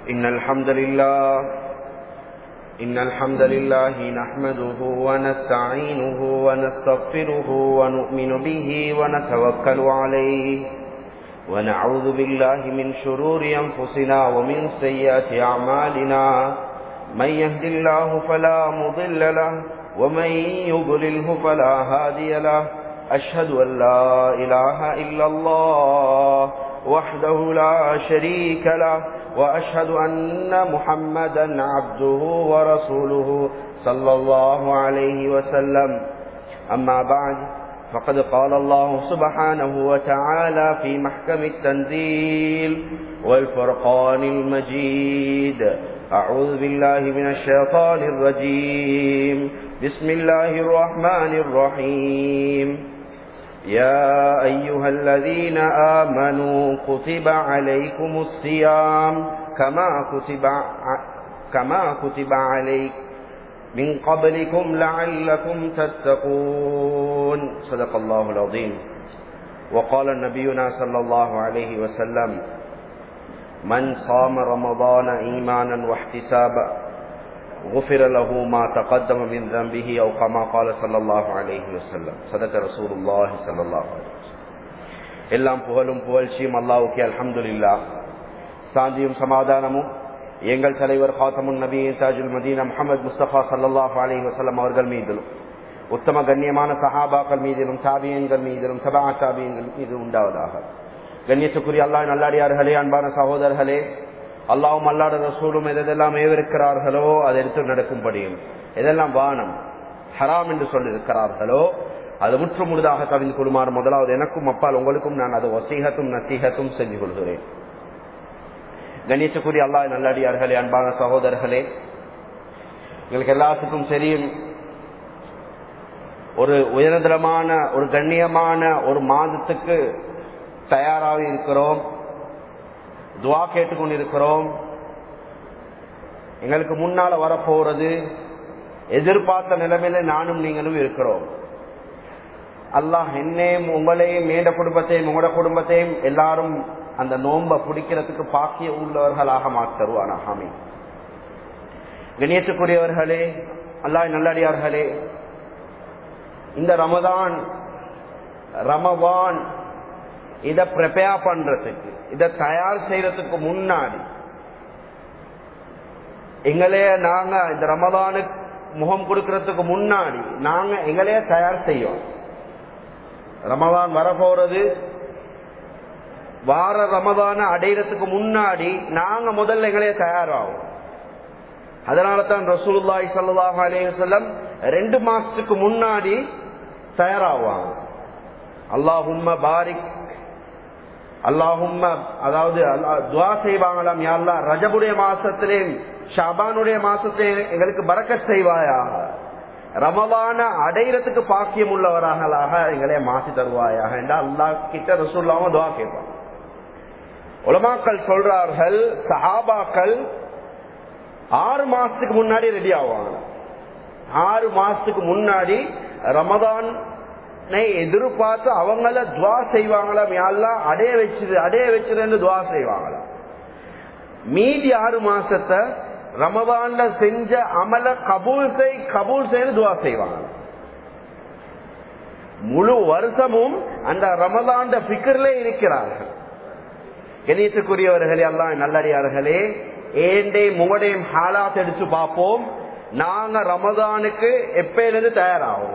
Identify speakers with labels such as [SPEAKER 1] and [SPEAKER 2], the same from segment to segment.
[SPEAKER 1] إن الحمد لله إن الحمد لله نحمده ونستعينه ونستغفره ونؤمن به ونتوكل عليه ونعوذ بالله من شرور أنفسنا ومن سيئات أعمالنا من يهد الله فلا مضل له ومن يضلله فلا هادي له أشهد أن لا إله إلا الله وحده لا شريك له وأشهد أن محمدا عبده ورسوله صلى الله عليه وسلم أما بعد فقد قال الله سبحانه وتعالى في محكم التنزيل والفرقان المجيد أعوذ بالله من الشيطان الرجيم بسم الله الرحمن الرحيم يا أيها الذين آمنوا كتب عليكم الصيام كما كتب كما كتب عليك من قبلكم لعلكم تتقون صدق الله العظيم وقال نبينا صلى الله عليه وسلم من صام رمضان إيمانا واحتسابا غفر له ما تقدم من ذنبه أو كما قال صلى الله عليه وسلم صدق رسول الله صلى الله عليه وسلم எல்லாம் புகழும் புகழ்ச்சியும் அல்லாவுக்கே அல்ஹம்துலில்லா சாந்தியும் சமாதானமும் எங்கள் தலைவர் ஹாத்தமுன் நபி தாஜுல் மதீனா முகமது முஸ்தபா சல்லாஹ் அலி வசல்லம் அவர்கள் மீதிலும் உத்தம கண்ணியமான சஹாபாக்கள் மீதிலும் சாபியன்கள் மீதிலும் சபா சாபியங்கள் மீது உண்டாவதாக கண்ணியத்துக்குரிய அல்லாஹ் நல்லாடியார்களே அன்பான சகோதரர்களே அல்லாவும் அல்லாட ரசூலும் எதெல்லாம் ஏவிருக்கிறார்களோ அதை எடுத்து நடக்கும்படியும் எதெல்லாம் வானம் ஹராம் என்று சொல்லியிருக்கிறார்களோ அது முற்று முழுதாக கவிழ்ந்து கொள்ளுமாறு முதலாவது எனக்கும் அப்பால் உங்களுக்கும் நான் அது வசீகத்தும் நசீகத்தும் செஞ்சு கொள்கிறேன் கணேசக்குரிய அல்லா நல்லடியார்களே அன்பான சகோதரர்களே எங்களுக்கு எல்லாத்துக்கும் தெரியும் ஒரு உயர்தரமான ஒரு கண்ணியமான ஒரு மாதத்துக்கு தயாராக இருக்கிறோம் துவா கேட்டுக்கொண்டிருக்கிறோம் எங்களுக்கு முன்னால வரப்போறது எதிர்பார்த்த நிலைமையில நானும் நீங்களும் இருக்கிறோம் அல்லாஹ் என்னையும் உங்களையும் மேட குடும்பத்தையும் உங்களோட குடும்பத்தையும் எல்லாரும் அந்த நோம்ப பிடிக்கிறதுக்கு பாக்கிய உள்ளவர்களாக மாற்றருவான் ஆமி கணியத்துக்குரியவர்களே அல்லாஹ் நல்லடியார்களே இந்த ரமதான் ரமவான் இத ப்ரிப்பேர் பண்றதுக்கு இத தயார் செய்யறதுக்கு முன்னாடி எங்களைய நாங்க இந்த ரமதானுக்கு முகம் கொடுக்கறதுக்கு முன்னாடி நாங்க எங்களைய தயார் செய்யோம் ரமதான் வரப்போறது வார ரமதான அடையிறதுக்கு முன்னாடி நாங்க முதல்ல எங்களைய தயாராகும் அதனால தான் ரசூலுல்லாய் சல்லாஹ் அலேசல்லம் ரெண்டு மாசத்துக்கு முன்னாடி தயாராகுவாங்க அல்லாஹும்ம பாரிக் அல்லாஹும்ம அதாவது துவா செய்வாங்களாம் யாழ்லா ரஜபுடைய மாசத்திலே ஷாபானுடைய மாசத்திலே எங்களுக்கு பறக்க செய்வாயா ரமலான அடையிறதுக்கு பாக்கியம் உள்ளவராகலாக எங்களே மாற்றி தருவாயாக என்று அல்லாஹ் கிட்ட ரசூல்லாம துவா கேட்பாங்க உலமாக்கள் சொல்றார்கள் சஹாபாக்கள் ஆறு மாசத்துக்கு முன்னாடி ரெடி ஆவாங்க ஆறு மாசத்துக்கு முன்னாடி ரமதான் எதிர்பார்த்து அவங்கள துவா செய்வாங்களாம் யாரெல்லாம் அடைய வச்சிரு அடைய வச்சிருந்து துவா செய்வாங்களாம் மீதி ஆறு மாசத்தை ரமதான்ல செஞ்ச அமல கபூல் செய் கபூல் செய்து துவா செய்வாங்க முழு வருஷமும் அந்த ரமதாண்ட பிக்கர்ல இருக்கிறார்கள் கணியத்துக்குரியவர்களே எல்லாம் நல்லடியார்களே ஏண்டே முகடையும் ஹாலாத் எடுத்து பார்ப்போம் நாங்க ரமதானுக்கு எப்பயிலிருந்து தயாராகும்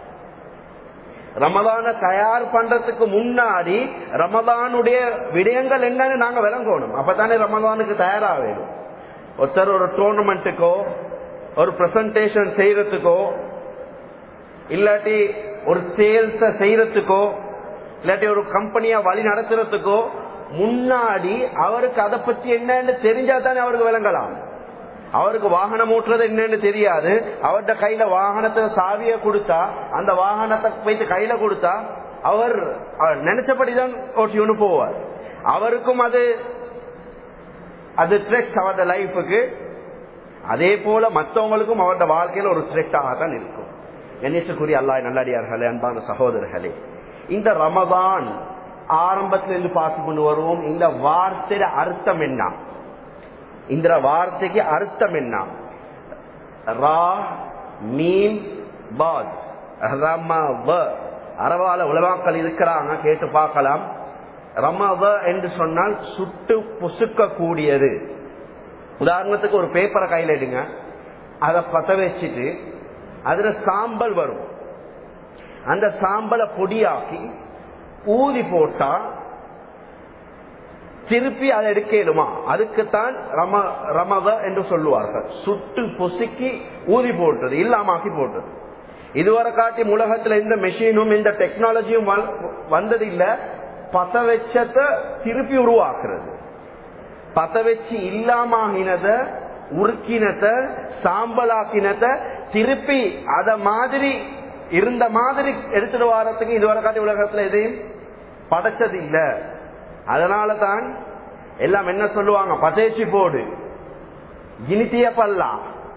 [SPEAKER 1] ரமதான தயார் பண்றதுக்கு முன்னாடி ரமதானுடைய விடயங்கள் என்னன்னு நாங்க விளங்கணும் அப்பதானே ரமதானுக்கு தயாராக வேணும் ஒருத்தர் ஒரு டோர்னமெண்ட்டுக்கோ ஒரு பிரசன்டேஷன் செய்யறதுக்கோ இல்லாட்டி ஒரு சேல்ஸ செய்யறதுக்கோ இல்லாட்டி ஒரு கம்பெனியா வழி நடத்துறதுக்கோ முன்னாடி அவருக்கு அதை பத்தி என்னன்னு தெரிஞ்சா தானே அவருக்கு விளங்கலாம் அவருக்கு வாகனம் ஓட்டுறது என்னன்னு தெரியாது அவர்கிட்ட கையில வாகனத்தை சாவிய கொடுத்தா அந்த வாகனத்தை போயிட்டு கையில கொடுத்தா அவர் நினைச்சபடிதான் ஓட்டி போவார் அவருக்கும் அது அது த்ரெட் அவருடைய லைஃபுக்கு அதே போல மற்றவங்களுக்கும் அவருடைய வாழ்க்கையில ஒரு த்ரெட்டாக தான் இருக்கும் கணேசக்குரிய அல்லாஹ் நல்லடியார்களே அன்பான சகோதரர்களே இந்த ரமதான் ஆரம்பத்திலிருந்து பார்த்து கொண்டு வருவோம் இந்த வார்த்தையில அர்த்தம் என்ன இந்த வார்த்தைக்கு அர்த்தம் என்ன ரா மீம் பாத் ரமவ அரவால உலமாக்கள் இருக்கிறாங்க கேட்டு பார்க்கலாம் ரமவ என்று சொன்னால் சுட்டு பொசுக்க கூடியது உதாரணத்துக்கு ஒரு பேப்பரை கையில் எடுங்க அதை பத்த வச்சுட்டு அதுல சாம்பல் வரும் அந்த சாம்பலை பொடியாக்கி ஊதி போட்டா திருப்பி அதை எடுக்கலுமா அதுக்குத்தான் ரம ரமவ என்று சொல்லுவார்கள் சுட்டு பொசுக்கி ஊதி போட்டது இல்லாமாக்கி போட்டது இதுவரை காட்டி உலகத்துல இந்த மெஷினும் இந்த டெக்னாலஜியும் வந்தது இல்ல பத்த வச்சத திருப்பி உருவாக்குறது பத்த வச்சு இல்லாமாகினத உருக்கினத சாம்பலாக்கினத திருப்பி அத மாதிரி இருந்த மாதிரி எடுத்துட்டு வாரத்துக்கு இதுவரை காட்டி உலகத்துல எதையும் படைச்சது இல்ல அதனால தான் எல்லாம் என்ன சொல்லுவாங்க பதேச்சி போடு இனித்திய பல்லா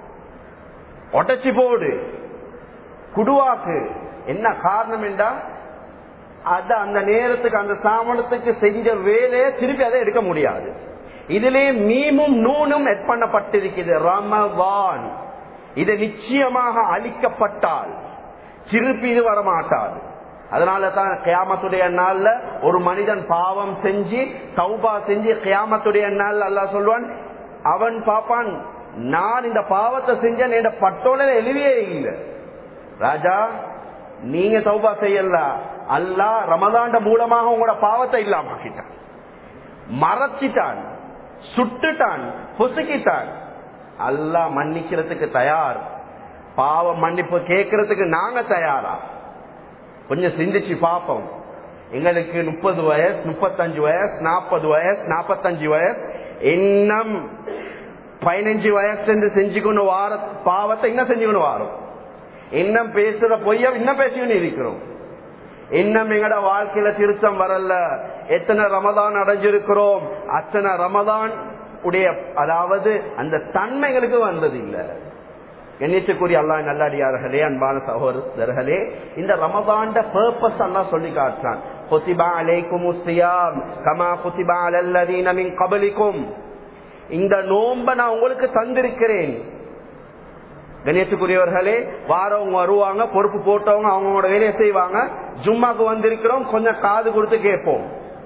[SPEAKER 1] ஒட்டச்சி போடு குடுவாக்கு என்ன காரணம் என்றா அத அந்த நேரத்துக்கு அந்த சாமனத்துக்கு செஞ்ச வேலையை திருப்பி அதை எடுக்க முடியாது இதிலே மீமும் நூனும் எட் பண்ணப்பட்டிருக்கிறது ரமவான் இது நிச்சயமாக அழிக்கப்பட்டால் திருப்பி இது வரமாட்டாது அதனால தான் கியாமத்துடைய நாள்ல ஒரு மனிதன் பாவம் செஞ்சு தௌபா செஞ்சு கியாமத்துடைய நாள் அல்லா சொல்வான் அவன் பாப்பான் நான் இந்த பாவத்தை செஞ்சேன் என் பட்டோல எழுதியே இல்லை ராஜா நீங்க தௌபா செய்யல அல்லா ரமதாண்ட மூலமாக உங்களோட பாவத்தை இல்லாமக்கிட்டான் மறைச்சிட்டான் சுட்டுட்டான் பொசுக்கிட்டான் அல்லா மன்னிக்கிறதுக்கு தயார் பாவ மன்னிப்பு கேட்கறதுக்கு நாங்க தயாரா கொஞ்சம் சிந்திச்சு பார்ப்போம் எங்களுக்கு முப்பது வயசு முப்பத்தஞ்சு வயசு நாற்பது வயசு நாற்பத்தஞ்சு வயசு இன்னும் பதினஞ்சு வயசு செஞ்சுக்கொண்டு வார பாவத்தை இன்னும் செஞ்சுக்கொண்டு வாரோம் இன்னும் பேசுற பொய்ய இன்னும் பேசிக்கொண்டு இருக்கிறோம் இன்னும் எங்கட வாழ்க்கையில திருத்தம் வரல எத்தனை ரமதான் அடைஞ்சிருக்கிறோம் அத்தனை ரமதான் உடைய அதாவது அந்த தன்மைகளுக்கு வந்தது இல்லை கண்ணியத்துக்குரிய அல்லா நல்லடியார்களே அன்பான சகோதரர்களே இந்த ரமதாண்ட பர்பஸ் அல்லா சொல்லி காட்டுறான் குத்திபா அலைக்கும் கமா குத்திபா அலல்லதீன மின் கபலிக்கும் இந்த நோம்ப நான் உங்களுக்கு தந்திருக்கிறேன் கணேசுக்குரியவர்களே வாரவங்க வருவாங்க பொறுப்பு போட்டவங்க அவங்களோட வேலையை செய்வாங்க ஜும்மாக்கு வந்திருக்கிறோம் கொஞ்சம் காது கொடுத்து கேட்போம்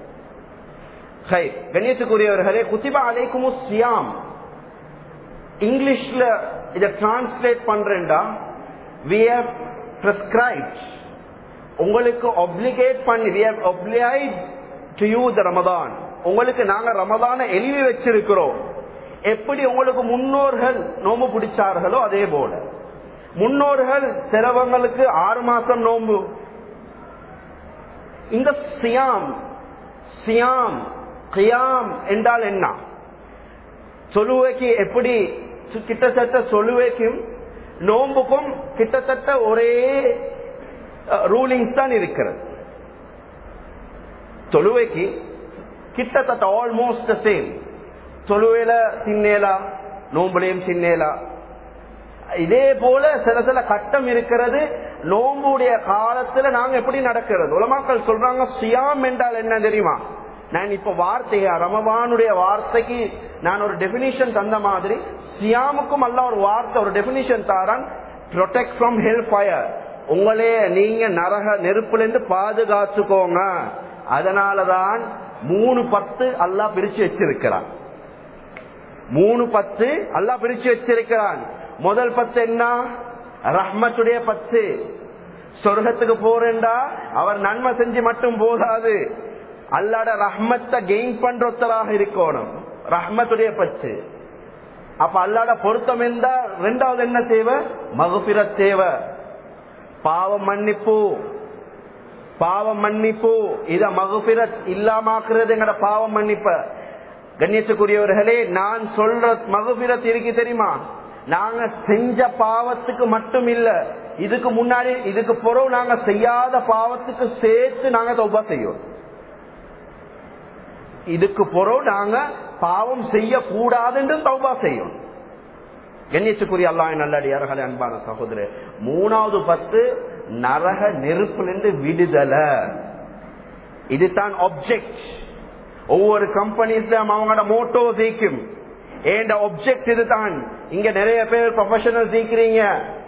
[SPEAKER 1] கணேசுக்குரியவர்களே குத்திபா அலைக்கும் சியாம் இங்கிலீஷ்ல இதை டிரான்ஸ்லேட் பண்றேன்டா வி ஹவ் பிரிஸ்கிரைப் உங்களுக்கு ஒப்ளிகேட் பண்ணி we have obliged to you the Ramadan உங்களுக்கு நாங்க ரமதான எழுதி வச்சிருக்கிறோம் எப்படி உங்களுக்கு முன்னோர்கள் நோம்பு பிடிச்சார்களோ அதே போல முன்னோர்கள் சிலவங்களுக்கு ஆறு மாசம் நோம்பு இந்த சியாம் சியாம் கியாம் என்றால் என்ன சொல்லுவைக்கு எப்படி கிட்டத்தட்ட சொல்லுவைக்கும் நோம்புக்கும் கிட்டத்தட்ட ஒரே ரூலிங்ஸ் தான் இருக்கிறது தொழுவைக்கு கிட்டத்தட்ட ஆல்மோஸ்ட் சேம் தொழுவையில சின்னேலா நோம்புலையும் சின்னேலா இதே போல சில சில கட்டம் இருக்கிறது நோம்புடைய காலத்துல நாங்க எப்படி நடக்கிறது உலமாக்கள் சொல்றாங்க சியாம் என்றால் என்ன தெரியுமா நான் இப்ப வார்த்தைய ரமவானுடைய வார்த்தைக்கு நான் ஒரு டெபினிஷன் தந்த மாதிரி சியாமுக்கும் அல்ல ஒரு வார்த்தை ஒரு டெபினிஷன் தாரான் ப்ரொடெக்ட் ஃப்ரம் ஹெல் ஃபயர் உங்களே நீங்க நரக நெருப்புல இருந்து பாதுகாத்துக்கோங்க அதனாலதான் மூணு பத்து அல்லா பிரிச்சு வச்சிருக்கிறான் மூணு பத்து அல்லா பிரிச்சு வச்சிருக்கிறான் முதல் பத்து என்ன ரஹ்மத்துடைய பத்து சொர்க்கத்துக்கு போறேன்டா அவர் நன்மை செஞ்சு மட்டும் போதாது அல்லாட ரஹ்மத்தை கெயின் பண்றொத்தராக இருக்கணும் ரஹ்மத்துடைய பத்து அப்ப அல்லாட பொருத்தம் இருந்தா ரெண்டாவது என்ன தேவை மகுபிர தேவை பாவம் மன்னிப்பு பாவம் மன்னிப்பு இத மகுபிரத் இல்லாமாக்குறது எங்கட பாவம் மன்னிப்ப கண்ணியத்துக்குரியவர்களே நான் சொல்ற மகுபிரத் இருக்கு தெரியுமா நாங்க செஞ்ச பாவத்துக்கு மட்டும் இல்ல இதுக்கு முன்னாடி இதுக்கு பிறகு நாங்க செய்யாத பாவத்துக்கு சேர்த்து நாங்க தொப்பா செய்வோம் இதுக்கு பிறகு நாங்க பாவம் செய்யக்கூடாதுன்னு தௌபா செய்யும் கண்ணியத்துக்குரிய அல்லாஹ் நல்லடியார்களே அன்பான சகோதரர் மூணாவது பத்து நரக நெருப்பிலிருந்து விடுதலை இதுதான் ஆப்ஜெக்ட் ஒவ்வொரு கம்பெனிஸ்ல அவங்களோட மோட்டோ ஜெயிக்கும் ஏண்ட ஒப்ஜெக்ட் இதுதான் இங்க நிறைய பேர் ப்ரொஃபஷனல் சீக்கிறீங்க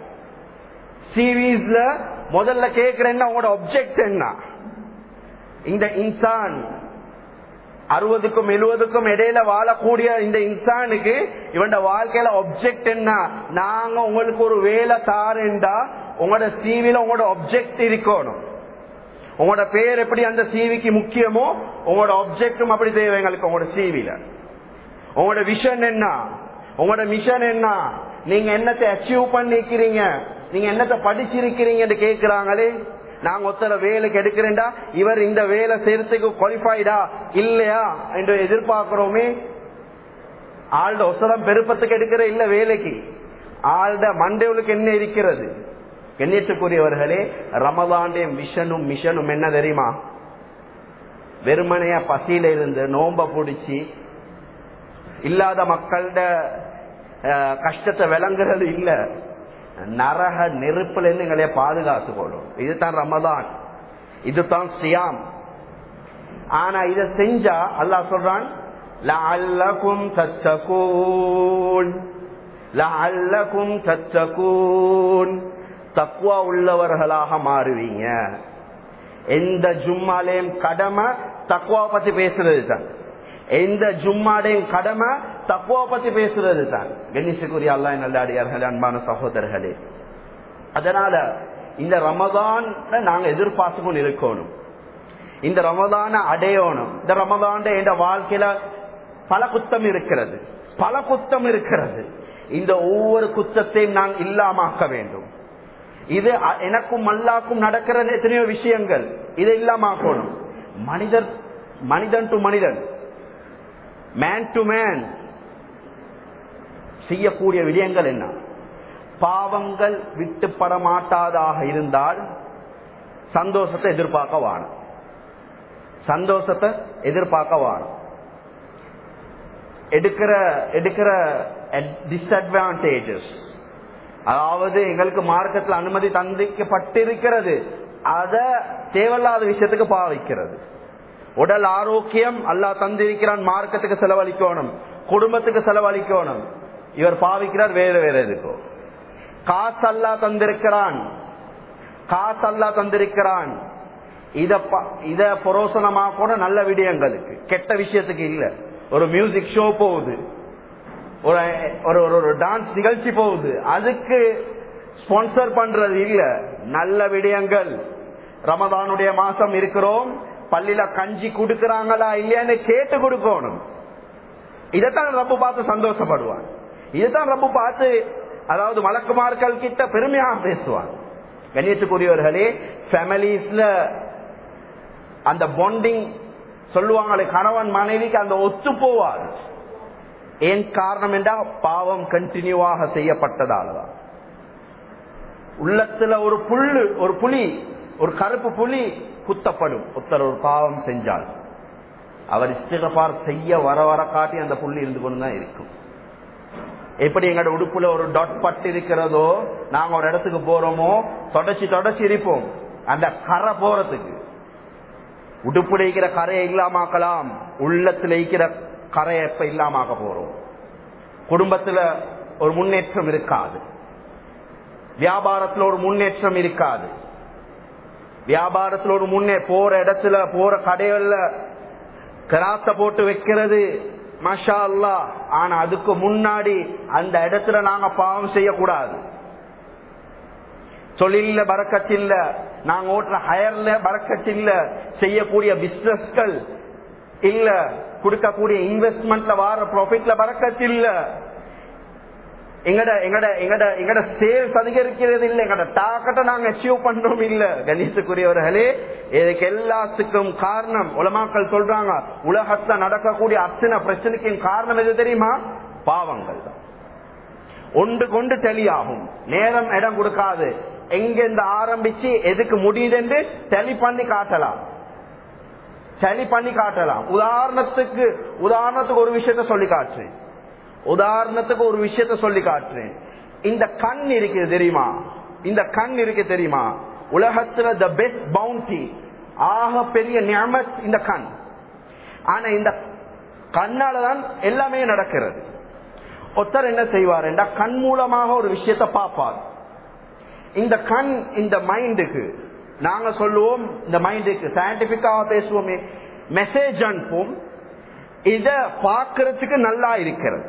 [SPEAKER 1] சிவிஸ்ல முதல்ல கேட்கிறேன்னா உங்களோட ஒப்ஜெக்ட் என்ன இந்த இன்சான் அறுபதுக்கும் எழுபதுக்கும் இடையில வாழக்கூடிய இந்த இன்சானுக்கு இவன் வாழ்க்கையில ஒப்ஜெக்ட் என்ன நாங்க உங்களுக்கு ஒரு வேலை தாருண்டா உங்களோட சிவில உங்களோட ஒப்ஜெக்ட் இருக்கணும் உங்களோட பேர் எப்படி அந்த சிவிக்கு முக்கியமோ உங்களோட ஒப்ஜெக்டும் அப்படி தேவை எங்களுக்கு உங்களோட சிவில உங்களோட விஷன் என்ன உங்களோட மிஷன் என்ன நீங்க என்னத்தை அச்சீவ் பண்ணிக்கிறீங்க நீங்க என்னத்தை படிச்சிருக்கிறீங்கன்னு கேக்குறாங்களே நாங்க ஒருத்தர வேலைக்கு எடுக்கிறேன்டா இவர் இந்த வேலை செய்யறதுக்கு குவாலிஃபைடா இல்லையா என்று எதிர்பார்க்கிறோமே ஆள்ட ஒசரம் பெருப்பத்துக்கு எடுக்கிற இல்ல வேலைக்கு ஆள்ட மண்டேவுக்கு என்ன இருக்கிறது கண்ணியத்துக்குரியவர்களே ரமதாண்டே மிஷனும் மிஷனும் என்ன தெரியுமா வெறுமனைய பசியில இருந்து நோம்ப பிடிச்சி இல்லாத மக்கள்ட கஷ்டத்தை விளங்குறது இல்ல நரக நெருப்புல இருந்து எங்களைய பாதுகாத்து கொள்ளும் இதுதான் ரமதான் இதுதான் சியாம் ஆனா இத செஞ்சா அல்லாஹ் சொல்றான் லஅல்லகும் தத்தகூன் லஅல்லகும் தத்தகூன் தக்குவா உள்ளவர்களாக மாறுவீங்க எந்த ஜும்மாலையும் கடமை தக்குவா பத்தி பேசுறது தான் எந்த ஜும்மாடையும் கடமை தக்குவா பத்தி பேசுறது தான் கணேசக்குரிய அல்லா நல்லடியார்களே அன்பான சகோதரர்களே அதனால இந்த ரமதான் நாங்க எதிர்பார்த்து கொண்டு இருக்கணும் இந்த ரமதான அடையணும் இந்த ரமதான என்ற வாழ்க்கையில பல குத்தம் இருக்கிறது பல குத்தம் இருக்கிறது இந்த ஒவ்வொரு குத்தத்தையும் நான் இல்லாமாக்க வேண்டும் இது எனக்கும் அல்லாக்கும் நடக்கிற எத்தனையோ விஷயங்கள் இதை இல்லாமக்கணும் மனிதர் மனிதன் டு மனிதன் மேன் டு மேன் செய்யக்கூடிய விடயங்கள் என்ன பாவங்கள் விட்டுப்பட மாட்டாதாக இருந்தால் சந்தோஷத்தை எதிர்பார்க்க வாணும் சந்தோஷத்தை எதிர்பார்க்க வாணும் எடுக்கிற எடுக்கிற டிஸ்அட்வான்டேஜஸ் அதாவது எங்களுக்கு மார்க்கத்தில் அனுமதி தந்திக்கப்பட்டிருக்கிறது அத தேவையில்லாத விஷயத்துக்கு பாவிக்கிறது உடல் ஆரோக்கியம் அல்லா தந்திருக்கிறான் மார்க்கத்துக்கு செலவழிக்கணும் குடும்பத்துக்கு செலவழிக்கணும் இவர் பாவிக்கிறார் வேற வேற எதுக்கோ காசு அல்லா தந்திருக்கிறான் காசு அல்லா தந்திருக்கிறான் இத இத புரோசனமா கூட நல்ல விடயங்களுக்கு கெட்ட விஷயத்துக்கு இல்ல ஒரு மியூசிக் ஷோ போகுது ஒரு ஒரு ஒரு டான்ஸ் நிகழ்ச்சி போகுது அதுக்கு ஸ்பான்சர் பண்றது இல்ல நல்ல விடயங்கள் ரமதானுடைய மாசம் இருக்கிறோம் பள்ளியில கஞ்சி கொடுக்கறாங்களா இல்லையான்னு கேட்டு கொடுக்கணும் இதைத்தான் ரப்பு பார்த்து சந்தோஷப்படுவான் இதுதான் ரப்பு பார்த்து அதாவது மலக்குமார்கள் கிட்ட பெருமையாக பேசுவான் கண்ணியத்துக்குரியவர்களே ஃபேமிலிஸ்ல அந்த பாண்டிங் சொல்லுவாங்களே கணவன் மனைவிக்கு அந்த ஒத்து போவாது ஏன் காரணம் என்றால் பாவம் கண்டினியூவாக செய்யப்பட்டதாலதான் உள்ளத்துல ஒரு புல்லு ஒரு புலி ஒரு கருப்பு புலி குத்தப்படும் ஒருத்தர் ஒரு பாவம் செஞ்சால் அவர் இஸ்திகபார் செய்ய வர வர காட்டி அந்த புள்ளி இருந்து கொண்டுதான் இருக்கும் எப்படி எங்களோட உடுப்புல ஒரு டாட் பட்டு இருக்கிறதோ நாங்க ஒரு இடத்துக்கு போறோமோ தொடச்சி தொடச்சி இருப்போம் அந்த கரை போறதுக்கு உடுப்புல இருக்கிற கரையை இல்லாமாக்கலாம் உள்ளத்துல இருக்கிற கரையை எப்ப இல்லாமக்க போறோம் குடும்பத்துல ஒரு முன்னேற்றம் இருக்காது வியாபாரத்துல ஒரு முன்னேற்றம் இருக்காது வியாபாரத்துல ஒரு முன்னே போற இடத்துல போற கடைகள்ல கிராத்த போட்டு வைக்கிறது மஷா அல்லா ஆனா அதுக்கு முன்னாடி அந்த இடத்துல நாங்க பாவம் செய்யக்கூடாது தொழில பறக்கத்தில்ல நாங்க ஓட்டுற ஹயர்ல பறக்கத்தில்ல செய்யக்கூடிய பிசினஸ்கள் இல்ல கொடுக்கக்கூடிய இன்வெஸ்ட்மெண்ட்ல வார ப்ராஃபிட்ல பறக்கத்தில்ல எங்கட எங்கட எங்கட எங்கட சேல்ஸ் அதிகரிக்கிறது இல்ல எங்கட டாக்கத்தை நாங்க அச்சீவ் பண்றோம் இல்ல கணித்துக்குரியவர்களே இதுக்கு எல்லாத்துக்கும் காரணம் உலமாக்கள் சொல்றாங்க உலகத்துல நடக்கக்கூடிய அத்தனை பிரச்சனைக்கும் காரணம் எது தெரியுமா பாவங்கள் தான் ஒன்று கொண்டு தெளியாகும் நேரம் இடம் கொடுக்காது எங்க இந்த ஆரம்பிச்சு எதுக்கு முடியுது என்று தெளி பண்ணி காட்டலாம் சளி பண்ணி காட்டலாம் உதாரணத்துக்கு உதாரணத்துக்கு ஒரு விஷயத்த சொல்லி காட்டுறேன் உதாரணத்துக்கு ஒரு விஷயத்த சொல்லி காட்டுறேன் இந்த கண் இருக்குது தெரியுமா இந்த கண் இருக்கு தெரியுமா உலகத்துல த பெஸ்ட் பவுண்டி ஆக பெரிய நியமத் இந்த கண் ஆனா இந்த கண்ணாலதான் எல்லாமே நடக்கிறது ஒருத்தர் என்ன செய்வார் கண் மூலமாக ஒரு விஷயத்தை பார்ப்பார் இந்த கண் இந்த மைண்டுக்கு நாங்க சொல்லுவோம் இந்த மைண்டுக்கு சயின்டிபிக்காக பேசுவோமே மெசேஜ் அனுப்பும் இத பார்க்கறதுக்கு நல்லா இருக்கிறது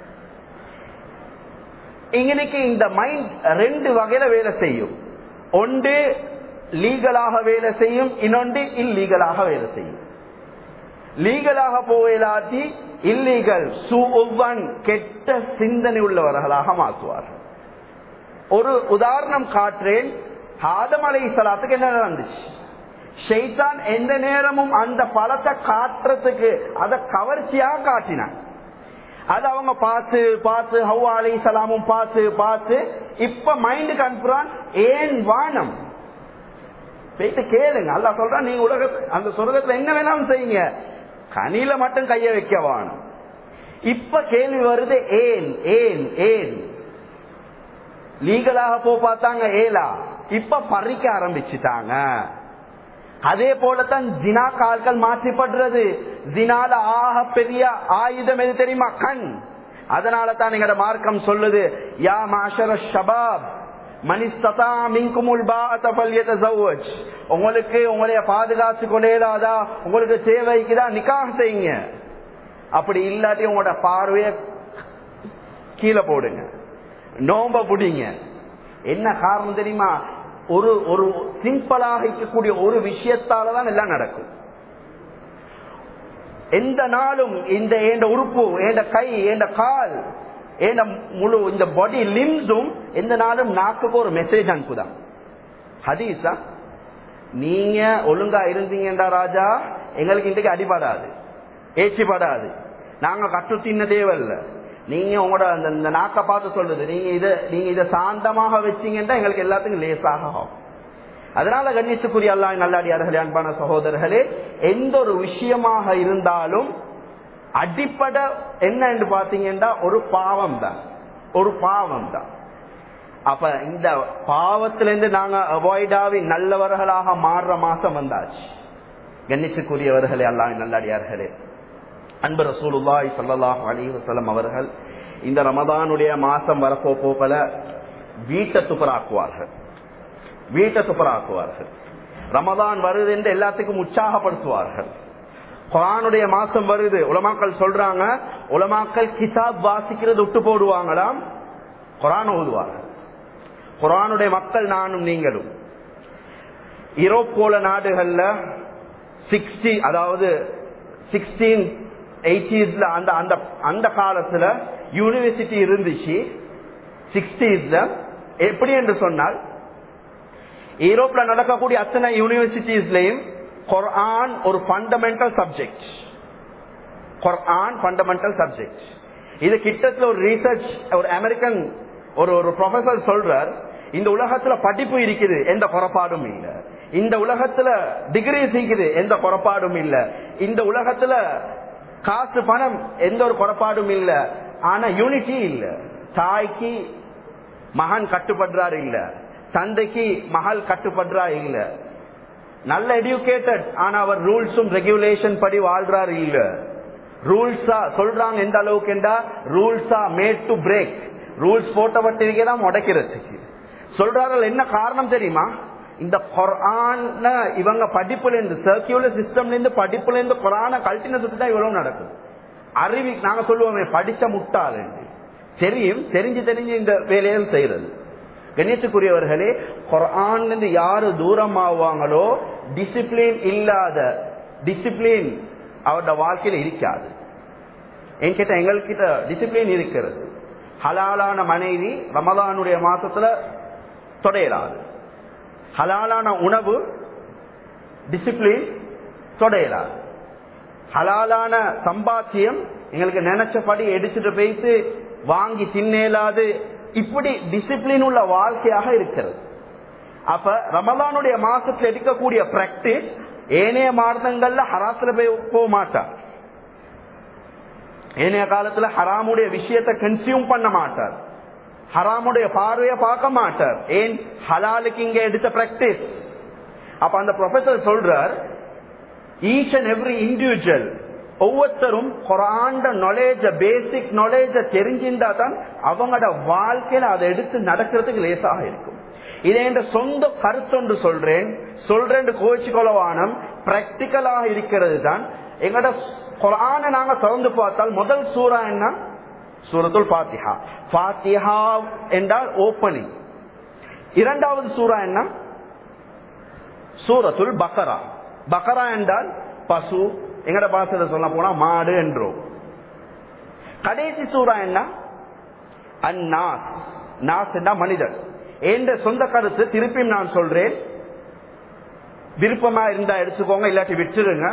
[SPEAKER 1] இன்னைக்கு இந்த மைண்ட் ரெண்டு வகையில வேலை செய்யும் ஒன்று லீகலாக வேலை செய்யும் இன்னொன்று இல்லீகலாக வேலை செய்யும் லீகலாக போயிலாத்தி இல்லீகல் சுவன் கெட்ட சிந்தனை உள்ளவர்களாக மாற்றுவார்கள் ஒரு உதாரணம் காட்டுறேன் ஆதம் அலை சலாத்துக்கு என்ன நடந்துச்சு ஷெய்தான் எந்த நேரமும் அந்த பழத்தை காட்டுறதுக்கு அதை கவர்ச்சியாக காட்டினான் அது அவங்க பார்த்து பார்த்து ஹவ்வா அலை சலாமும் பார்த்து பார்த்து இப்ப மைண்டுக்கு அனுப்புறான் ஏன் வானம் போயிட்டு கேளுங்க அல்லா சொல்றான் நீங்க உலக அந்த சொர்க்கத்துல என்ன வேணாலும் செய்யுங்க கனியில மட்டும் கைய வைக்க வானம் இப்ப கேள்வி வருது ஏன் ஏன் ஏன் லீகலாக போ பார்த்தாங்க ஏலா இப்ப பறிக்க ஆரம்பிச்சுட்டாங்க அதே போலத்தான் ஜினா கால்கள் மாற்றிப்படுறது ஜினால ஆக பெரிய ஆயுதம் எது தெரியுமா கண் அதனால தான் எங்கட மார்க்கம் சொல்லுது யா மாஷர ஷபாப் உங்களுக்கு உங்களைய பாதுகாத்து கொள்ளேடாதா உங்களுக்கு தேவைக்குதா நிக்காக செய்யுங்க அப்படி இல்லாட்டி உங்களோட பார்வைய கீழே போடுங்க நோம்ப புடிங்க என்ன காரணம் தெரியுமா ஒரு ஒரு சிம்பிளாக இருக்கக்கூடிய ஒரு விஷயத்தாலதான் எல்லாம் நடக்கும் எந்த நாளும் இந்த எந்த உறுப்பு எந்த கை எந்த கால் எந்த முழு இந்த பாடி லிம்ஸும் எந்த நாளும் நாக்குக்கு ஒரு மெசேஜ் அனுப்புதான் ஹதீஸா நீங்க ஒழுங்கா இருந்தீங்கடா ராஜா எங்களுக்கு இன்றைக்கு அடிபடாது ஏச்சிப்படாது நாங்க கட்டு தின்ன தேவையில்லை நீங்க உங்களோட அந்த இந்த நாக்க பார்த்து சொல்றது நீங்க இத நீங்க இதை சாந்தமாக வச்சீங்கன்னா எங்களுக்கு எல்லாத்துக்கும் லேசாக ஆகும் அதனால கண்ணியத்துக்குரிய அல்லாஹ் நல்லாடியார்களே அன்பான சகோதரர்களே எந்த ஒரு விஷயமாக இருந்தாலும் அடிப்படை என்ன என்று பாத்தீங்கன்னா ஒரு பாவம் தான் ஒரு பாவம் தான் அப்ப இந்த பாவத்திலிருந்து நாங்க அவாய்ட் ஆகி நல்லவர்களாக மாறுற மாசம் வந்தாச்சு கண்ணியத்துக்குரியவர்களே அல்லாஹ் நல்லாடியார்களே அன்பு ரசூலுல்லாய் சல்லாஹ் அலி வசலம் அவர்கள் இந்த ரமதானுடைய மாசம் வரப்போ போகல வீட்டை துப்பராக்குவார்கள் வீட்டை துப்பராக்குவார்கள் ரமதான் வருது என்று எல்லாத்துக்கும் உற்சாகப்படுத்துவார்கள் குரானுடைய மாசம் வருது உலமாக்கள் சொல்றாங்க உலமாக்கள் கிதாப் வாசிக்கிறது விட்டு போடுவாங்களாம் குரான் ஓதுவார்கள் குரானுடைய மக்கள் நானும் நீங்களும் யூரோப் போல நாடுகள்ல சிக்ஸ்டி அதாவது சிக்ஸ்டீன் எயிட்டிஸ்ல அந்த அந்த அந்த காலத்துல யூனிவர்சிட்டி இருந்துச்சு சிக்ஸ்டீஸ்ல எப்படி என்று சொன்னால் யூரோப்ல நடக்கக்கூடிய அத்தனை யூனிவர்சிட்டிஸ்லயும் குர்ஆன் ஒரு fundamental subject Quran fundamental subject இது கிட்டத்துல ஒரு ரீசர்ச் ஒரு அமெரிக்கன் ஒரு ஒரு ப்ரொஃபசர் சொல்றார் இந்த உலகத்துல படிப்பு இருக்குது எந்த குறப்பாடும் இல்ல இந்த உலகத்துல டிகிரி இருக்குது எந்த குறப்பாடும் இல்ல இந்த உலகத்துல காசு பணம் எந்த ஒரு குறப்பாடும் இல்ல ஆனா யூனிட்டி இல்ல தாய்க்கு மகன் கட்டுப்படுறாரு இல்ல தந்தைக்கு மகள் கட்டுப்படுறா இல்ல நல்ல எடியூகேட்டட் ஆனா அவர் ரூல்ஸும் ரெகுலேஷன் படி வாழ்றாரு இல்ல ரூல்ஸா சொல்றாங்க எந்த அளவுக்கு என்றா ரூல்ஸா மேட் டு பிரேக் ரூல்ஸ் போட்டப்பட்டிருக்கதான் உடைக்கிறதுக்கு சொல்றார்கள் என்ன காரணம் தெரியுமா இந்த குரான இவங்க படிப்புல இருந்து சர்க்கியூலர் சிஸ்டம்ல இருந்து படிப்புல இருந்து குரான கல்ட்டின சுத்தி தான் இவ்வளவு நடக்கும் அறிவி நாங்க சொல்லுவோமே படிச்ச முட்டாள் தெரியும் தெரிஞ்சு தெரிஞ்சு இந்த வேலையை செய்யறது கணியத்துக்குரியவர்களே குரான் இருந்து யாரு தூரம் ஆவாங்களோ டிசிப்ளின் இல்லாத டிசிப்ளின் அவரோட வாழ்க்கையில இருக்காது என்கிட்ட எங்கள்கிட்ட டிசிப்ளின் இருக்கிறது ஹலாலான மனைவி ரமலானுடைய மாசத்துல தொடையலாது ஹலாலான உணவு டிசிப்ளின் தொடையலாது ஹலாலான சம்பாத்தியம் எங்களுக்கு நினைச்சபடி எடுத்துட்டு போயிட்டு வாங்கி தின்னேலாது இப்படி டிசிப்ளின் உள்ள வாழ்க்கையாக இருக்கிறது அப்ப ரமலானுடைய மாசத்துல எடுக்கக்கூடிய பிராக்டிஸ் ஏனைய மாதங்கள்ல ஹராத்துல போய் போக மாட்டார் ஏனைய காலத்துல ஹராமுடைய விஷயத்தை கன்சியூம் பண்ண மாட்டார் ஹராமுடைய பார்வையை பார்க்க மாட்டார் ஏன் ஹலாலுக்கு இங்க எடுத்த பிராக்டிஸ் அப்ப அந்த ப்ரொஃபசர் சொல்றார் ஈச் அண்ட் எவ்ரி இண்டிவிஜுவல் ஒவ்வொருத்தரும் குரான்ட நாலேஜ பேசிக் நாலேஜ தெரிஞ்சிருந்தா தான் அவங்களோட வாழ்க்கையில அதை எடுத்து நடக்கிறதுக்கு லேசாக இருக்கும் இதை என்ற சொந்த கருத்தொன்று சொல்றேன் சொல்றேன் கோச்சு கொலவானம் பிராக்டிக்கலாக இருக்கிறது தான் எங்களோட குரான நாங்க திறந்து பார்த்தால் முதல் சூறா என்ன சூரத்துல் பாத்திஹா பாத்திஹா என்றால் ஓப்பனிங் இரண்டாவது சூறா என்ன சூரத்துல் பக்கரா பக்கரா என்றால் பசு எங்கட பாசல சொல்ல போனா மாடு என்றோம் கடைசி சூறா என்ன அந்நாஸ் நாஸ் என்றா மனிதன் என்ற சொந்த கருத்து திருப்பியும் நான் சொல்றேன் விருப்பமா இருந்தா எடுத்துக்கோங்க இல்லாட்டி விட்டுருங்க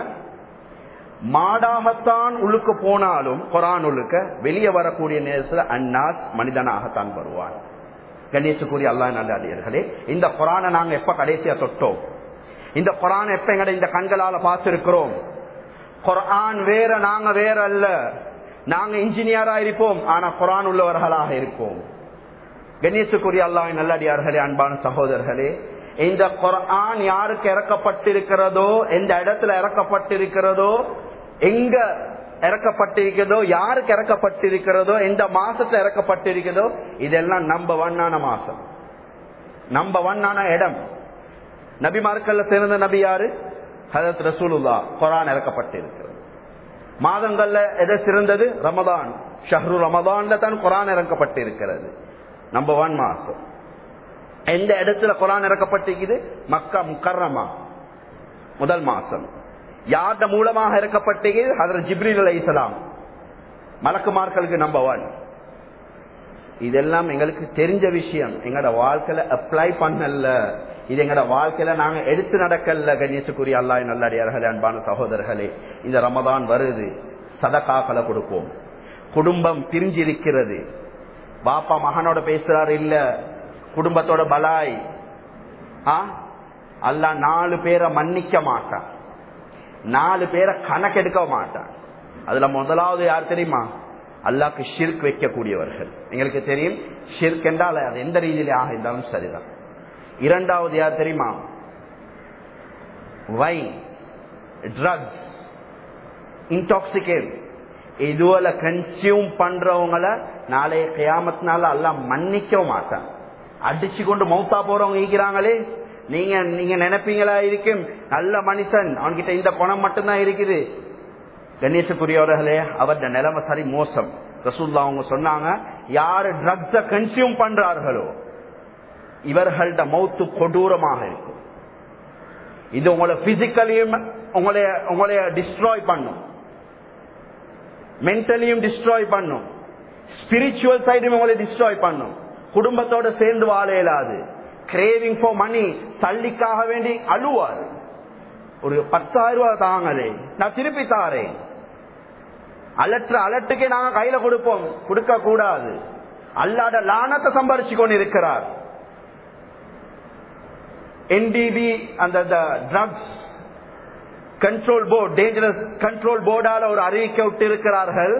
[SPEAKER 1] மாடாகத்தான் உள்ளுக்கு போனாலும் குரான் உள்ளுக்க வெளியே வரக்கூடிய நேரத்தில் அந்நாஸ் மனிதனாகத்தான் வருவான் கணேசுக்குரிய அல்லா நல்லே இந்த குரானை நாங்க எப்ப கடைசியா தொட்டோம் இந்த குரான் எப்ப எங்கட இந்த கண்களால பார்த்திருக்கிறோம் குரான் வேற நாங்க வேற அல்ல நாங்க இன்ஜினியரா இருப்போம் ஆனா குரான் உள்ளவர்களாக இருப்போம் கணேசுக்குரிய அல்லாஹ் நல்லடியார்களே அன்பான சகோதரர்களே இந்த குரான் யாருக்கு இறக்கப்பட்டிருக்கிறதோ எந்த இடத்துல இறக்கப்பட்டிருக்கிறதோ எங்க இறக்கப்பட்டிருக்கிறதோ யாருக்கு இறக்கப்பட்டிருக்கிறதோ எந்த மாசத்துல இறக்கப்பட்டிருக்கிறதோ இதெல்லாம் நம்ப ஒன்னான மாசம் நம்ப ஒன்னான இடம் நபிமார்கள்ல சிறந்த நபி யாரு ஹதரத் ரசூலுல்லா குரான் இறக்கப்பட்டிருக்கிறது மாதங்கள்ல எதை சிறந்தது ரமதான் ஷஹ்ரு ரமதான்ல தான் குரான் இறக்கப்பட்டிருக்கிறது நம்ப ஒன் மாசம் எந்த இடத்துல குரான் இறக்கப்பட்டிருக்குது மக்கா முக்கர்ரமா முதல் மாசம் யார்ட மூலமாக இறக்கப்பட்டிருக்குது ஹதரத் ஜிப்ரீல் அலை இஸ்லாம் மலக்குமார்களுக்கு நம்ப ஒன் இதெல்லாம் எங்களுக்கு தெரிஞ்ச விஷயம் எங்களோட வாழ்க்கையில அப்ளை பண்ணல இது எங்களோட வாழ்க்கையில நாங்க எடுத்து நடக்கல கணேசுக்குரிய அல்லாய் நல்லடியார்களே அன்பான சகோதரர்களே இந்த ரமதான் வருது சதக்காக்களை கொடுப்போம் குடும்பம் பிரிஞ்சிருக்கிறது பாப்பா மகனோட பேசுறாரு இல்ல குடும்பத்தோட பலாய் அல்ல நாலு பேரை மன்னிக்க மாட்டான் நாலு பேரை கணக்கெடுக்க மாட்டான் அதுல முதலாவது யார் தெரியுமா அல்லாக்கு ஷிர்க் வைக்கக்கூடியவர்கள் எங்களுக்கு தெரியும் ஷிர்க் என்றால் அது எந்த ரீதியிலே ஆக இருந்தாலும் சரிதான் இரண்டாவது யார் தெரியுமா வைன் ட்ரக்ஸ் இன்டாக்சிகேட் இதுவல கன்சியூம் பண்றவங்கள நாளைய கியாமத்தினால எல்லாம் மன்னிக்க மாட்டான் அடிச்சு கொண்டு மௌத்தா போறவங்க ஈக்கிறாங்களே நீங்க நீங்க நினைப்பீங்களா இருக்கும் நல்ல மனுஷன் அவன்கிட்ட இந்த குணம் மட்டும்தான் இருக்குது கணேசக்குரியவர்களே அவருடைய நிலைமை சரி மோசம் ரசூல்லா அவங்க சொன்னாங்க யாரு ட்ரக்ஸ கன்சியூம் பண்றார்களோ இவர்கள்ட மௌத்து கொடூரமாக இருக்கும் இது உங்களை பிசிக்கலியும் உங்களைய உங்களைய டிஸ்ட்ராய் பண்ணும் மென்டலியும் டிஸ்ட்ராய் பண்ணும் ஸ்பிரிச்சுவல் சைடும் உங்களை டிஸ்ட்ராய் பண்ணும் குடும்பத்தோட சேர்ந்து வாழ இயலாது கிரேவிங் ஃபார் மணி தள்ளிக்காக வேண்டி அழுவார் ஒரு பத்தாயிரம் ரூபாய் தாங்களே நான் திருப்பி தாரேன் அலற்ற அலட்டுக்கே நாங்க கையில கொடுப்போம் கொடுக்க கூடாது அல்லாட லானத்தை சம்பாரிச்சு கொண்டு இருக்கிறார் என்டிபி அந்த drugs control board dangerous control போர்டால ஒரு அறிவிக்கை விட்டு இருக்கிறார்கள்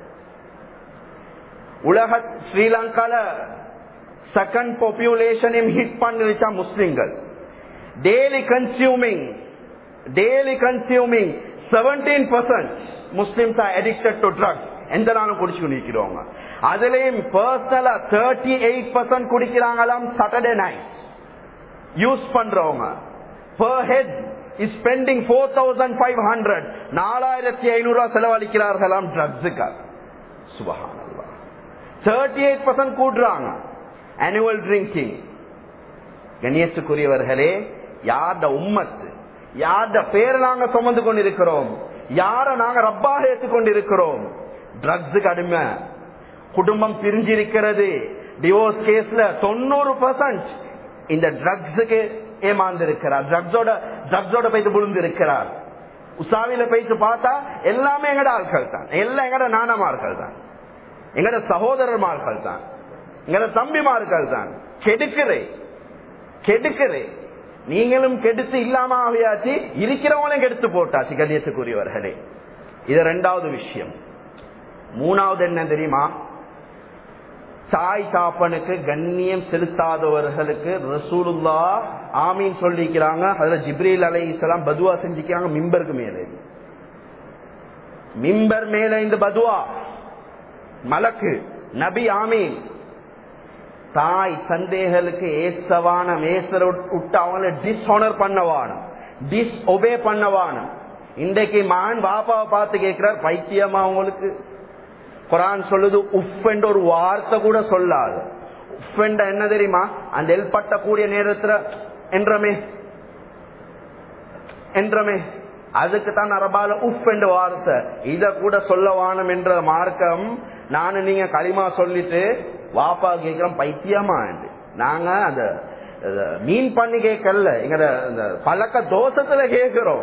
[SPEAKER 1] உலக ஸ்ரீலங்கால செகண்ட் பாப்புலேஷனையும் ஹிட் பண்ணிருச்சா முஸ்லிம்கள் daily consuming daily consuming seventeen percent Muslims are addicted to drugs எந்த நாளும் குடிச்சு நிற்கிறவங்க அதுலயும் பர்சனலா தேர்ட்டி எயிட் பர்சன்ட் குடிக்கிறாங்களாம் சாட்டர்டே நைட் யூஸ் பண்றவங்க per head is spending four thousand five hundred நாலாயிரத்தி ஐநூறு ரூபாய் செலவழிக்கிறார்களாம் ட்ரக்ஸுக்காக சுபகான தேர்ட்டி எயிட் பர்சன்ட் கூடுறாங்க ஆனுவல் ட்ரிங்கிங் கணேசுக்குரியவர்களே யார்ட உம்மத்து யார்ட பேர் நாங்க சுமந்து கொண்டிருக்கிறோம் யார நாங்க ரப்பாக ஏற்றுக்கொண்டிருக்கிறோம் ட்ரக்ஸுக்கு அடிமை குடும்பம் பிரிஞ்சிருக்கிறது டிவோர்ஸ் கேஸ்ல தொண்ணூறு பர்சன்ட் இந்த ட்ரக்ஸுக்கு ஏமாந்து இருக்கிறார் ட்ரக்ஸோட ட்ரக்ஸோட போயிட்டு விழுந்து இருக்கிறார் உசாவில போயிட்டு பார்த்தா எல்லாமே எங்கட ஆட்கள் தான் எல்லாம் எங்கட நானமார்கள் தான் எங்கட சகோதரர்மார்கள் தான் எங்கட தம்பிமார்கள் தான் கெடுக்கிறே கெடுக்கிறே நீங்களும் கெடுத்து இல்லாம ஆகியாச்சு இருக்கிறவங்களையும் கெடுத்து போட்டாச்சு கண்ணியத்துக்குரியவர்களே இது ரெண்டாவது விஷயம் மூணாவது என்ன தெரியுமா தாய் தாப்பனுக்கு கண்ணியம் செலுத்தாதவர்களுக்கு ரசூலுல்லா ஆமீன் சொல்லிக்கிறாங்க அதுல ஜிப்ரீல் அலை இஸ்லாம் பதுவா செஞ்சுக்கிறாங்க மிம்பருக்கு மேலே மிம்பர் மேல இந்த பதுவா மலக்கு நபி ஆமீன் தாய் சந்தேகளுக்கு ஏசவானம் ஏசர விட்டு அவங்கள டிஸ்ஹானர் பண்ணவானும் டிஸ் ஒபே பண்ணவானும் இன்றைக்கு மகன் பாப்பாவை பார்த்து கேட்கிறார் பைத்தியமா அவங்களுக்கு குரான் சொல்லுது உஃப் என்ற ஒரு வார்த்தை கூட சொல்லாது உஃப் என்ற என்ன தெரியுமா அந்த எல்பட்டக்கூடிய நேரத்துல என்றமே என்றமே அதுக்கு தான் அரபால உஃப் என்ற வார்த்தை இத கூட சொல்ல வானம் என்ற மார்க்கம் நானு நீங்க களிமா சொல்லிட்டு வாப்பா கேட்கிறோம் பைத்தியமா நாங்க அந்த மீன் பண்ணி கேட்கல எங்க இந்த பழக்க தோஷத்துல கேட்கிறோம்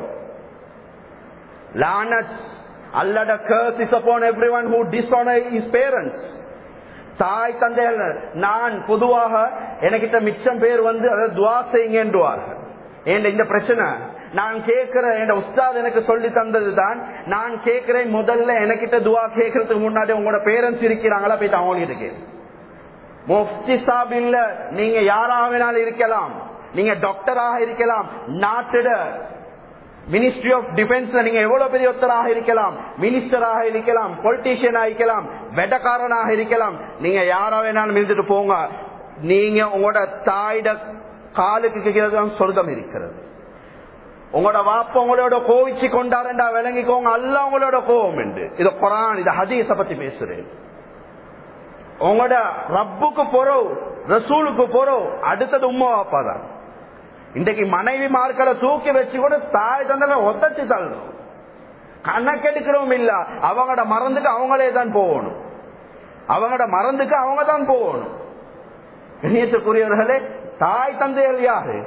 [SPEAKER 1] லானட் அல்லட curse is upon everyone who dishonor his parents தாய் தந்தைகள் நான் பொதுவாக எனக்கிட்ட மிச்சம் பேர் வந்து அதை துவா செய்யுங்கன்றுவார்கள் ஏன் இந்த பிரச்சனை நான் கேட்கிற என் உஸ்தாத் எனக்கு சொல்லி தந்தது தான் நான் கேட்கிறேன் முதல்ல எனக்கிட்ட துவா கேட்கறதுக்கு முன்னாடி உங்களோட பேரண்ட்ஸ் இருக்கிறாங்களா போயிட்டு அவங்ககிட்ட கேளு முஃப்தி சாப் இல்ல நீங்க யாராக வேணாலும் இருக்கலாம் நீங்க டாக்டராக இருக்கலாம் நாட்டிட மினிஸ்ட்ரி ஆஃப் டிஃபென்ஸ்ல நீங்க எவ்வளவு பெரிய ஒருத்தராக இருக்கலாம் மினிஸ்டராக இருக்கலாம் பொலிட்டீஷியனாக இருக்கலாம் வெடக்காரனாக இருக்கலாம் நீங்க யாரா வேணாலும் இருந்துட்டு போங்க நீங்க உங்களோட தாயிட காலுக்கு கீழே தான் சொர்க்கம் இருக்கிறது உங்களோட வாப்ப உங்களோட கோவிச்சு கொண்டாருண்டா விளங்கிக்கோங்க அல்ல உங்களோட கோவம் என்று இது குரான் இது ஹதீஸ பத்தி பேசுறேன் உங்களோட ரப்புக்கு போறோம் ரசூலுக்கு போறோம் அடுத்தது உம்மா வாப்பா தான் இன்றைக்கு மனைவி மார்க்களை தூக்கி வச்சு கூட தாய் தந்தல ஒத்தச்சு தள்ளணும் கணக்கெடுக்கிறோம் இல்ல அவங்களோட மறந்துக்கு அவங்களே தான் போகணும் அவங்களோட மறந்துக்கு அவங்க தான் போகணும் கண்ணியத்துக்குரியவர்களே தாய் தந்தைகள் யாரு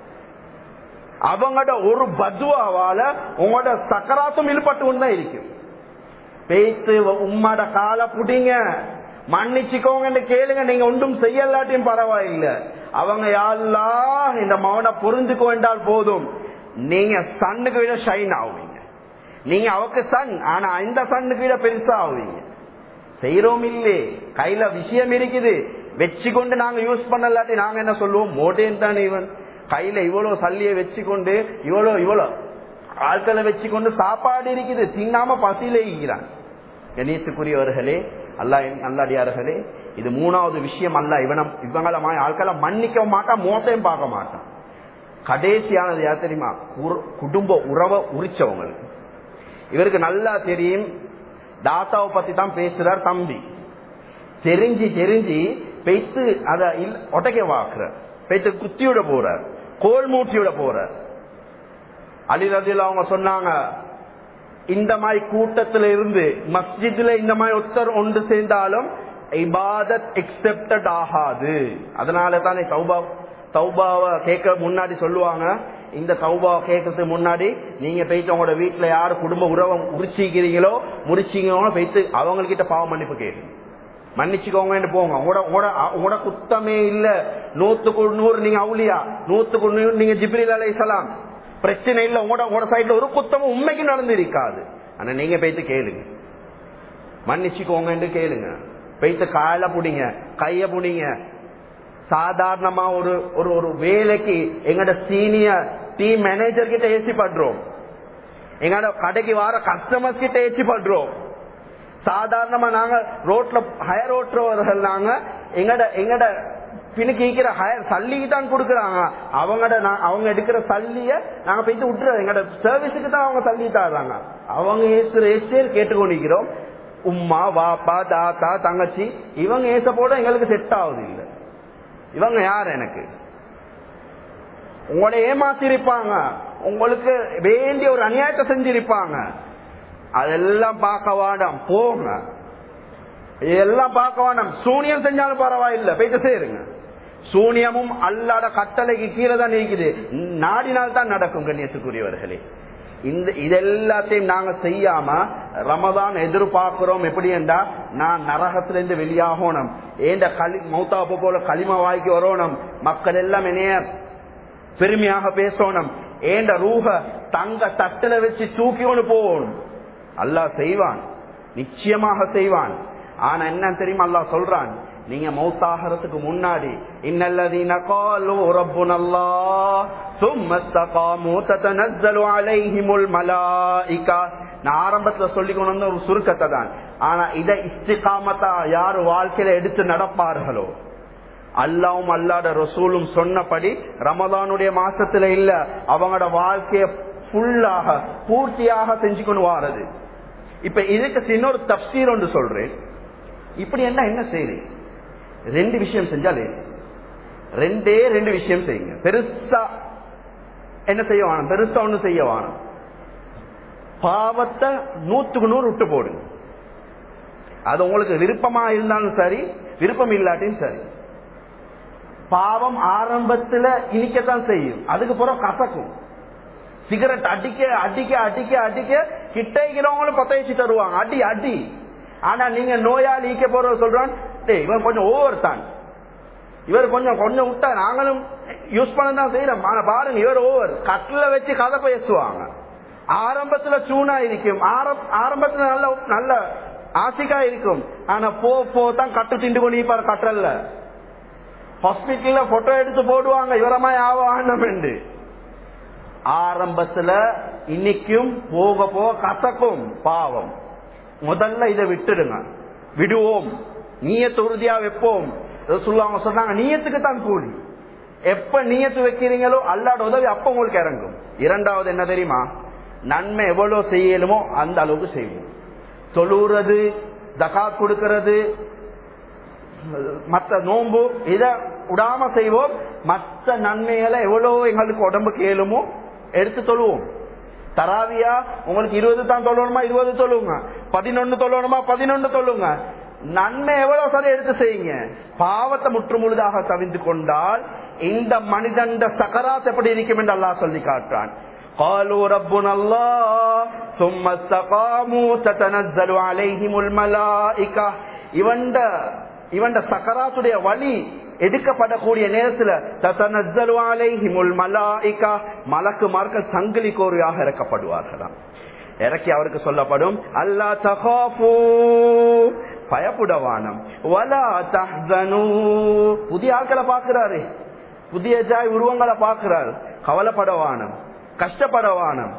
[SPEAKER 1] அவங்களோட ஒரு பத்வாவால உங்களோட சக்கராத்தும் இழுபட்டு தான் இருக்கும் பேத்து உம்மோட கால புடிங்க மன்னிச்சுக்கோங்க கேளுங்க நீங்க ஒன்றும் செய்யலாட்டியும் பரவாயில்லை அவங்க யாழ்லா இந்த மௌன புரிஞ்சுக்கோ என்றால் போதும் நீங்க சன்னுக்கு விட ஷைன் ஆகுவீங்க நீங்க அவக்கு சன் ஆனா இந்த சன்னுக்கு விட பெருசா ஆகுவீங்க செய்யறோம் இல்லே கையில விஷயம் இருக்குது வச்சு கொண்டு நாங்க யூஸ் பண்ணலாட்டி நாங்க என்ன சொல்லுவோம் மோட்டேன் தானே இவன் கையில இவ்வளவு சல்லிய வச்சு கொண்டு இவ்வளவு இவ்வளவு ஆட்களை வச்சு கொண்டு சாப்பாடு இருக்குது தின்னாம பசியில இருக்கிறான் கணேசுக்குரியவர்களே அல்லா அல்லாடியார்களே இது மூணாவது விஷயம் அல்ல இவன இவங்கள ஆட்களை மன்னிக்க மாட்டான் மோசையும் பார்க்க மாட்டான் கடைசியானது யார் தெரியுமா குடும்ப உறவை உரிச்சவங்களுக்கு இவருக்கு நல்லா தெரியும் தாத்தாவை பத்தி தான் பேசுறார் தம்பி தெரிஞ்சு தெரிஞ்சு பெய்த்து அத ஒட்டைக்க வாக்குற பெய்த்து குத்தியோட போறார் கோல் மூட்டியோட போறார் அலிரதில் அவங்க சொன்னாங்க இந்த மாதிரி கூட்டத்துல இருந்து மஸ்ஜித்ல இந்த மாதிரி ஒருத்தர் ஒன்று சேர்ந்தாலும் இபாதத் எக்ஸெப்டட் ஆகாது அதனால தானே சௌபா சௌபாவை கேட்க முன்னாடி சொல்லுவாங்க இந்த சௌபாவை கேட்கறதுக்கு முன்னாடி நீங்க போயிட்டு உங்களோட வீட்டுல யாரு குடும்ப உறவை உரிச்சிக்கிறீங்களோ முடிச்சிங்களோ போயிட்டு அவங்க கிட்ட பாவ மன்னிப்பு கேட்கு மன்னிச்சுக்கோங்க போங்க உங்களோட உங்களோட குத்தமே இல்ல நூத்துக்கு நூறு நீங்க அவுலியா நூத்துக்கு நூறு நீங்க ஜிப்ரில் அலைசலாம் பிரச்சனை இல்ல உங்களோட உங்களோட சைட்ல ஒரு குத்தமும் உண்மைக்கு நடந்து இருக்காது ஆனா நீங்க போயிட்டு கேளுங்க மன்னிச்சுக்கோங்க கேளுங்க போயிட்டு கால புடிங்க கைய புடிங்க சாதாரணமா ஒரு ஒரு ஒரு வேலைக்கு எங்கட சீனியர் டீம் மேனேஜர் கிட்ட ஏசி படுறோம் எங்கட கடைக்கு வர கஸ்டமர்ஸ் கிட்ட ஏசி படுறோம் சாதாரணமா நாங்க ரோட்ல ஹயர் ஓட்டுறவர்கள் நாங்க எங்கட எங்கட பின்னுக்கு ஈக்கிற ஹயர் சல்லிக்கு தான் கொடுக்கறாங்க அவங்கட அவங்க எடுக்கிற சல்லிய நாங்க போயிட்டு விட்டுறோம் எங்கட சர்வீஸுக்கு தான் அவங்க சல்லி தர்றாங்க அவங்க ஏசுற ஏசியர் கேட்டுக்கொண்டிருக்கிறோம் உம்மா வாப்பா தாத்தா தங்கச்சி இவங்க ஏச போட எங்களுக்கு செட் ஆகுது இல்லை இவங்க யார் எனக்கு உங்களை ஏமாத்திருப்பாங்க உங்களுக்கு வேண்டிய ஒரு அநியாயத்தை செஞ்சிருப்பாங்க அதெல்லாம் பார்க்க வேண்டாம் போங்க இதெல்லாம் பார்க்க வேண்டாம் சூனியம் செஞ்சாலும் பரவாயில்லை போயிட்டு சேருங்க சூனியமும் அல்லாட கட்டளைக்கு கீழே தான் இருக்குது நாடினால் தான் நடக்கும் கண்ணியத்துக்குரியவர்களே இந்த இதெல்லாத்தையும் நாங்க செய்யாம ரமதான் எதிர்பார்க்கிறோம் எப்படி என்றா நான் நரகத்திலிருந்து வெளியாகணும் ஏண்ட களி மௌத்தாப்ப போல களிம வாய்க்கு வரணும் மக்கள் எல்லாம் என்னைய பெருமையாக பேசணும் ஏண்ட ரூஹ தங்க தட்டுல வச்சு தூக்கிக்கொண்டு போகணும் அல்லாஹ் செய்வான் நிச்சயமாக செய்வான் ஆனா என்ன தெரியுமா அல்லாஹ் சொல்றான் நீங்க மௌத்தாகிறதுக்கு முன்னாடி இன்னல்லதீன காலு ரப்புனல்லாஹ் ثم استقاموا تتنزل عليهم الملائكة நான் ஆரம்பத்துல சொல்லி கொண்டு வந்த ஒரு சுருக்கத்தை தான் ஆனா இதை இஸ்திகாமத்தா யாரு வாழ்க்கையில எடுத்து நடப்பார்களோ அல்லாவும் அல்லாத ரசூலும் சொன்னபடி ரமதானுடைய மாசத்துல இல்ல அவங்களோட வாழ்க்கைய ஃபுல்லாக பூர்த்தியாக செஞ்சு கொண்டு வாரது இப்ப இதுக்கு இன்னொரு தப்சீர் ஒன்று சொல்றேன் இப்படி என்ன என்ன செய்யுது ரெண்டு விஷயம் செஞ்சாலே ரெண்டே ரெண்டு விஷயம் செய்யுங்க பெருசா என்ன செய்ய வேணும் பெருசா ஒண்ணு செய்ய வேணும் பாவத்தை நூத்துக்கு நூறு விட்டு போடுங்க அது உங்களுக்கு விருப்பமா இருந்தாலும் சரி விருப்பம் இல்லாட்டியும் சரி பாவம் ஆரம்பத்துல இனிக்கத்தான் செய்யும் அதுக்கு பிறகு கசக்கும் சிகரெட் அடிக்க அடிக்க அடிக்க அடிக்க கிட்டைக்கிறவங்களும் பத்தயிச்சு தருவாங்க அடி அடி ஆனா நீங்க நோயாளி ஈக்க போற சொல்றான் டேய் இவன் கொஞ்சம் ஓவர் தான் இவர் கொஞ்சம் கொஞ்சம் விட்டா நாங்களும் யூஸ் பண்ண தான் செய்யறோம் ஆனா பாருங்க இவர் ஓவர் கட்டில வச்சு கதை பேசுவாங்க ஆரம்பத்துல சூனா இருக்கும் ஆரம்பத்துல நல்ல நல்ல ஆசிக்கா இருக்கும் ஆனா போ போ தான் கட்டு திண்டு கொண்டு இருப்பார் கட்டல்ல ஹாஸ்பிட்டல்ல போட்டோ எடுத்து போடுவாங்க இவரமா ஆவானம் என்று ஆரம்பத்துல இன்னைக்கும் போக போக கசக்கும் பாவம் முதல்ல இதை விட்டுடுங்க விடுவோம் நீயத்து உறுதியா வைப்போம் சொல்லுவாங்க சொன்னாங்க நீயத்துக்கு தான் கூலி எப்ப நீயத்து வைக்கிறீங்களோ அல்லாட உதவி அப்ப உங்களுக்கு இறங்கும் இரண்டாவது என்ன தெரியுமா நன்மை எவ்வளவு செய்யலுமோ அந்த அளவுக்கு செய்வோம் தொழுறது தகாத் கொடுக்கிறது மற்ற நோன்பு இத விடாம செய்வோம் மற்ற நன்மைகளை எவ்வளவு எங்களுக்கு உடம்புக்கு ஏழுமோ எடுத்து தொழுவோம் தராவியா உங்களுக்கு இருபது தான் தொழணுமா இருபது தொழுவுங்க பதினொன்னு தொழணுமா பதினொன்னு தொழுங்க நன்மை எவ்வளவு சரி எடுத்து செய்யுங்க பாவத்தை முற்று முழுதாக தவிந்து கொண்டால் இந்த மனிதன் சக்கராத் எப்படி இருக்கும் என்று அல்லாஹ் சொல்லி காட்டுறான் قالوا ربنا الله ثم استقاموا تتنزل عليهم الملائكة இவண்ட இவண்ட சக்கராத்துடைய வழி எடுக்கப்படக்கூடிய நேரத்தில் தத்தனஸ்ஸலு அலைஹிமுல் மலாயிகா மலக்குமார்கள் சங்கிலி கோரியாக இறக்கப்படுவார்களாம் இறக்கி அவருக்கு சொல்லப்படும் அல்லா தகாஃபு பயப்புடவானம் வலா தஹ்சனு புதிய ஆட்களை பார்க்கிறாரு புதிய ஜாய் உருவங்களை பார்க்கிறார் கவலைப்படவானம் கஷ்டப்படவானம்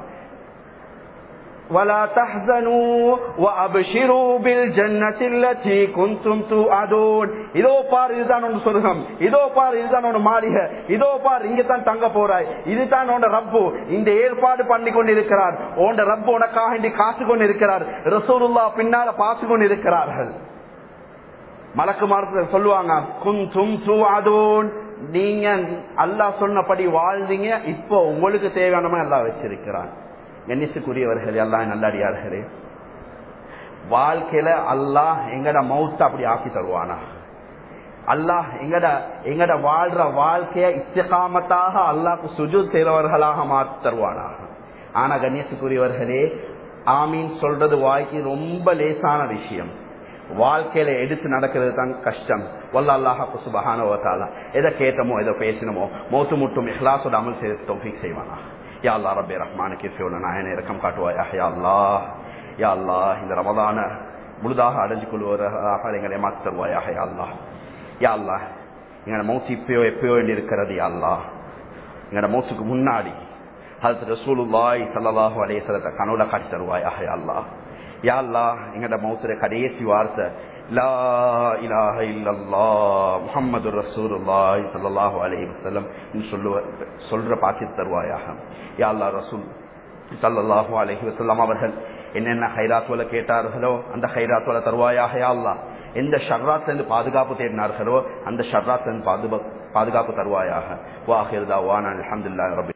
[SPEAKER 1] ولا تحزنوا وابشروا بالجنه التي كنتم توعدون இதோ பார் இதுதான் உன் சொர்க்கம் இதோ பார் இதுதான் உன் மாளிகை இதோ பார் இங்க தான் தங்க போறாய் இதுதான் உன் ரப்பு இந்த ஏற்பாடு பண்ணி கொண்டிருக்கிறார் உன் ரப்பு உனக்காக இன்று காத்து கொண்டிருக்கிறார் ரசூலுல்லா பின்னால பார்த்து கொண்டிருக்கிறார்கள் மலக்குமார் சொல்லுவாங்க குந்தும் துவாதூன் நீங்க அல்லாஹ் சொன்னபடி வாழ்ந்தீங்க இப்போ உங்களுக்கு தேவையானமா எல்லாம் வச்சிருக்கிறான் கண்ணிசுக்குரியவர்கள் எல்லாம் நல்லடியார்களே வாழ்க்கையில அல்லாஹ் எங்கட மௌத்த அப்படி ஆக்கி தருவானா அல்லாஹ் எங்கட எங்கட வாழ்ற வாழ்க்கைய இச்சகாமத்தாக அல்லாஹ்க்கு சுஜு செய்றவர்களாக மாற்றி தருவானா ஆனா கண்ணியத்துக்குரியவர்களே ஆமீன் சொல்றது வாய்க்கு ரொம்ப லேசான விஷயம் வாழ்க்கையில எடுத்து நடக்கிறது தான் கஷ்டம் வல்ல அல்லாஹாக்கு சுபஹான ஓத்தாலா எதை கேட்டமோ எதை பேசினமோ மௌத்து முட்டும் இஹ்லாசோட அமல் செய்து தௌஃபீக் செய்வானா யா அல்லா ரப்பே ரஹ்மானுக்கு ஃபியோன நாயனை இறக்கம் காட்டுவாயா யா அல்லா யா அல்லா இந்த ரமதான முழுதாக அடைஞ்சு கொள்வதாக எங்களை மாற்றி தருவாயாக யா அல்லா யா அல்லா எங்களோட மௌத்து இப்பயோ எப்பயோ வேண்டி இருக்கிறது யா அல்லா எங்களோட மௌத்துக்கு முன்னாடி அது ரசூலுல்லாய் சல்லாஹு அலேசலத்தை கனவுல காட்டி தருவாயாக யா அல்லா யா அல்லா எங்கட மௌத்துல கடைசி வார்த்தை லா இலாஹ இல்லல்லா முஹம்மது ரசூலுல்லாஹி ஸல்லல்லாஹு அலைஹி வஸல்லம் சொல்லுவ சொல்ற பாக்கி தருவாயாக யா அல்லா ரசூல் ஸல்லல்லாஹு அலைஹி வஸல்லம் அவர்கள் என்னென்ன ஹைராத்துவல கேட்டார்களோ அந்த ஹைராத்துவல தருவாயாக யா அல்லா எந்த ஷர்ராத்திலிருந்து பாதுகாப்பு தேடினார்களோ அந்த ஷர்ராத்திலிருந்து பாதுகாப்பு தருவாயாக வாஹிர் தாவான் அல்ஹம்துலில்லாஹி ரப்பி